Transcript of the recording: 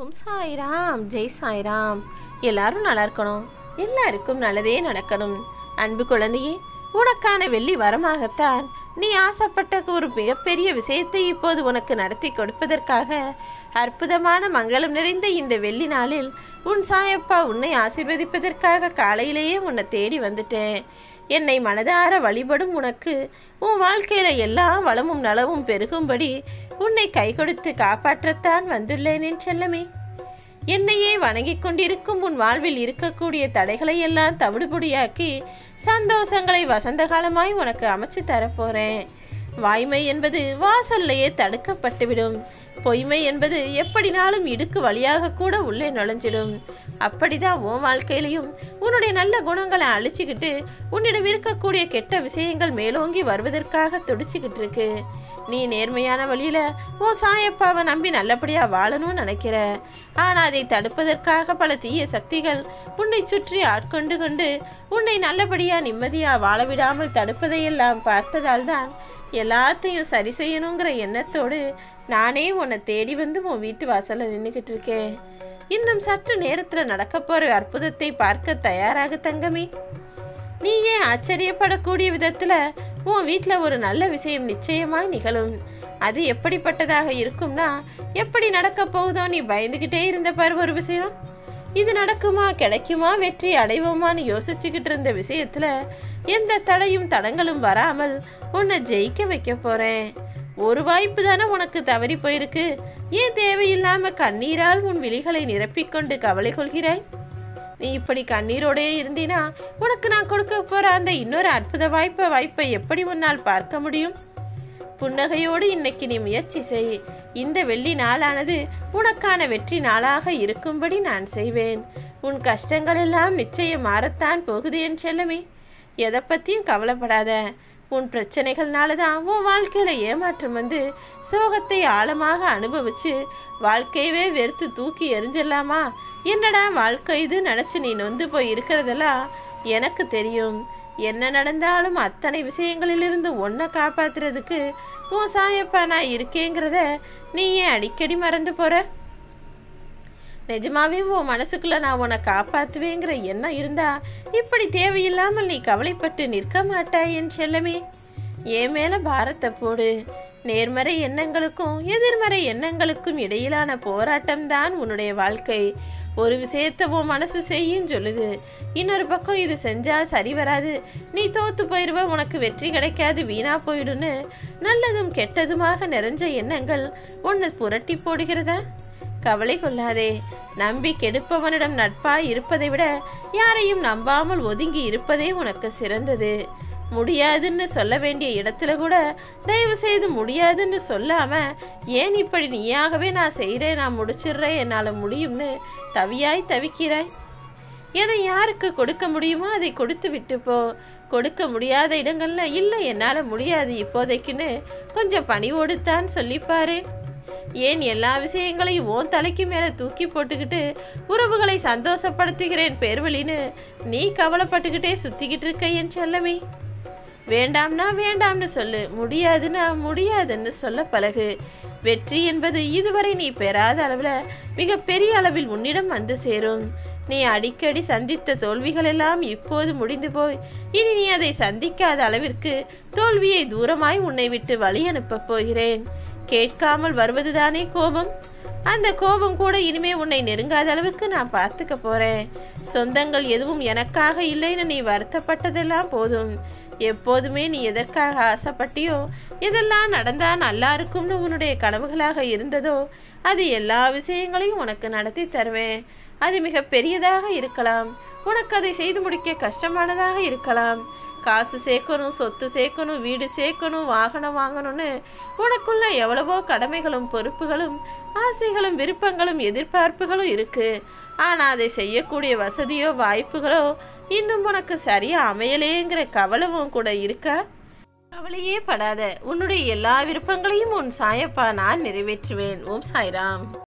ஓம் சாய்ராம் ஜெய் சாய்ராம் எல்லாரும் நல்லா இருக்கணும் எல்லாருக்கும் நல்லதே நடக்கணும் அன்பு குழந்தையே உனக்கான வெள்ளி வரமாகத்தான் நீ ஆசைப்பட்ட ஒரு மிகப்பெரிய விஷயத்தை இப்போது உனக்கு நடத்தி கொடுப்பதற்காக அற்புதமான மங்களம் நிறைந்த இந்த வெள்ளி நாளில் உன் சாயப்பா உன்னை ஆசீர்வதிப்பதற்காக காலையிலேயே உன்னை தேடி வந்துட்டேன் என்னை மனதார வழிபடும் உனக்கு உன் வாழ்க்கையில எல்லா வளமும் நலமும் பெருகும்படி உன்னை கை கொடுத்து காப்பாற்றத்தான் வந்துள்ளேன் என் செல்லமே என்னையே வணங்கிக் கொண்டிருக்கும் உன் வாழ்வில் இருக்கக்கூடிய தடைகளை எல்லாம் தவிடுபொடியாக்கி சந்தோஷங்களை வசந்த காலமாய் உனக்கு அமைச்சு தரப்போறேன் வாய்மை என்பது வாசல்லையே தடுக்கப்பட்டுவிடும் பொய்மை என்பது எப்படினாலும் இடுக்கு வழியாக கூட உள்ளே நுழைஞ்சிடும் அப்படிதான் உன் வாழ்க்கையிலையும் உன்னுடைய நல்ல குணங்களை அழிச்சுக்கிட்டு உன்னிடம் இருக்கக்கூடிய கெட்ட விஷயங்கள் மேலோங்கி வருவதற்காக துடிச்சுக்கிட்டு இருக்கு நீ நேர்மையான வழியில ஓ சாயப்பாவை நம்பி நல்லபடியா வாழணும்னு நினைக்கிற ஆனா அதை தடுப்பதற்காக பல தீய சக்திகள் உன்னை சுற்றி ஆட்கொண்டு கொண்டு உன்னை நல்லபடியா நிம்மதியா வாழ விடாமல் தடுப்பதையெல்லாம் பார்த்ததால் தான் எல்லாத்தையும் சரி செய்யணுங்கிற எண்ணத்தோடு நானே உன்னை தேடி வந்து உன் வீட்டு வாசல்ல நின்றுக்கிட்டு இருக்கேன் இன்னும் சற்று நேரத்தில் நடக்க போற அற்புதத்தை பார்க்க தயாராக தங்கமே நீ ஏன் ஆச்சரியப்படக்கூடிய விதத்துல உன் வீட்டில் ஒரு நல்ல விஷயம் நிச்சயமாய் நிகழும் அது எப்படிப்பட்டதாக இருக்கும்னா எப்படி நடக்க போகுதோ நீ பயந்துகிட்டே இருந்த பாரு ஒரு விஷயம் இது நடக்குமா கிடைக்குமா வெற்றி அடைவோமான்னு யோசிச்சுக்கிட்டு இருந்த விஷயத்துல எந்த தடையும் தடங்களும் வராமல் உன்னை ஜெயிக்க வைக்க போறேன் ஒரு வாய்ப்பு தானே உனக்கு தவறி போயிருக்கு ஏன் தேவையில்லாம கண்ணீரால் உன் விழிகளை நிரப்பிக்கொண்டு கவலை கொள்கிறாய் நீ இப்படி கண்ணீரோடே இருந்தினா உனக்கு நான் கொடுக்க போற அந்த இன்னொரு அற்புத வாய்ப்பை வாய்ப்பை எப்படி உன்னால் பார்க்க முடியும் புன்னகையோடு இன்னைக்கு நீ முயற்சி செய் இந்த வெள்ளி நாளானது உனக்கான வெற்றி நாளாக இருக்கும்படி நான் செய்வேன் உன் கஷ்டங்கள் எல்லாம் நிச்சயம் மாறத்தான் போகுது என் செல்லமே எதை பற்றியும் கவலைப்படாத உன் பிரச்சனைகள்னால தான் உன் வாழ்க்கையில் ஏமாற்றம் வந்து சோகத்தை ஆழமாக அனுபவிச்சு வாழ்க்கையவே வெறுத்து தூக்கி எரிஞ்சிடலாமா என்னடா வாழ்க்கை இது நினச்சி நீ நொந்து போய் இருக்கிறதெல்லாம் எனக்கு தெரியும் என்ன நடந்தாலும் அத்தனை விஷயங்களிலிருந்து ஒன்றை காப்பாத்துறதுக்கு உன் சாயப்பா நான் இருக்கேங்கிறத நீ ஏன் அடிக்கடி மறந்து போற நிஜமாவே உன் மனசுக்குள்ள நான் உன்னை காப்பாத்துவேங்கிற எண்ணம் இருந்தா இப்படி தேவையில்லாமல் நீ கவலைப்பட்டு நிற்க மாட்டாய் என் செல்லமே என் மேல பாரத்தை போடு நேர்மறை எண்ணங்களுக்கும் எதிர்மறை எண்ணங்களுக்கும் இடையிலான போராட்டம் தான் உன்னுடைய வாழ்க்கை ஒரு விஷயத்தை உன் மனசு செய்யும் சொல்லுது இன்னொரு பக்கம் இது செஞ்சா சரி வராது நீ தோத்து போயிடுவ உனக்கு வெற்றி கிடைக்காது வீணா போயிடுன்னு நல்லதும் கெட்டதுமாக நிறைஞ்ச எண்ணங்கள் உன்னை புரட்டி போடுகிறதா கவலை கொள்ளாதே நம்பி கெடுப்பவனிடம் நட்பாய் இருப்பதை விட யாரையும் நம்பாமல் ஒதுங்கி இருப்பதே உனக்கு சிறந்தது முடியாதுன்னு சொல்ல வேண்டிய இடத்துல கூட தயவு செய்து முடியாதுன்னு சொல்லாம ஏன் இப்படி நீயாகவே நான் செய்கிறேன் நான் முடிச்சிடுறேன் என்னால் முடியும்னு தவியாய் தவிக்கிறாய் எதை யாருக்கு கொடுக்க முடியுமோ அதை கொடுத்து விட்டு போ கொடுக்க முடியாத இடங்கள்ல இல்லை என்னால் முடியாது இப்போதைக்குன்னு கொஞ்சம் பணிவோடுத்தான் சொல்லிப்பாரு ஏன் எல்லா விஷயங்களையும் ஓன் தலைக்கு மேலே தூக்கி போட்டுக்கிட்டு உறவுகளை சந்தோஷப்படுத்துகிறேன் பேர்வழின்னு நீ கவலைப்பட்டுக்கிட்டே சுத்திக்கிட்டு இருக்க என் செல்லமே வேண்டாம்னா வேண்டாம்னு சொல்லு முடியாதுன்னா முடியாதுன்னு சொல்ல பழகு வெற்றி என்பது இதுவரை நீ பெறாத அளவில் மிக பெரிய அளவில் உன்னிடம் வந்து சேரும் நீ அடிக்கடி சந்தித்த தோல்விகள் எல்லாம் இப்போது முடிந்து போய் இனி நீ அதை சந்திக்காத அளவிற்கு தோல்வியை தூரமாய் உன்னை விட்டு வழி அனுப்பப் போகிறேன் கேட்காமல் வருவதுதானே கோபம் அந்த கோபம் கூட இனிமே உன்னை நெருங்காத அளவுக்கு நான் பார்த்துக்க போறேன் சொந்தங்கள் எதுவும் எனக்காக இல்லைன்னு நீ வருத்தப்பட்டதெல்லாம் போதும் எப்போதுமே நீ எதற்காக ஆசைப்பட்டியோ எதெல்லாம் நடந்தா நல்லா இருக்கும்னு உன்னுடைய கனவுகளாக இருந்ததோ அது எல்லா விஷயங்களையும் உனக்கு நடத்தி தருவேன் அது மிக பெரியதாக இருக்கலாம் உனக்கு அதை செய்து முடிக்க கஷ்டமானதாக இருக்கலாம் காசு சேர்க்கணும் சொத்து சேர்க்கணும் வீடு சேர்க்கணும் வாகனம் வாங்கணும்னு உனக்குள்ள எவ்வளவோ கடமைகளும் பொறுப்புகளும் ஆசைகளும் விருப்பங்களும் எதிர்பார்ப்புகளும் இருக்கு ஆனால் அதை செய்யக்கூடிய வசதியோ வாய்ப்புகளோ இன்னும் உனக்கு சரியா அமையலேங்கிற கவலவும் கூட இருக்கா கவலையே படாத உன்னுடைய எல்லா விருப்பங்களையும் உன் சாயப்பா நான் நிறைவேற்றுவேன் ஓம் சாய்ராம்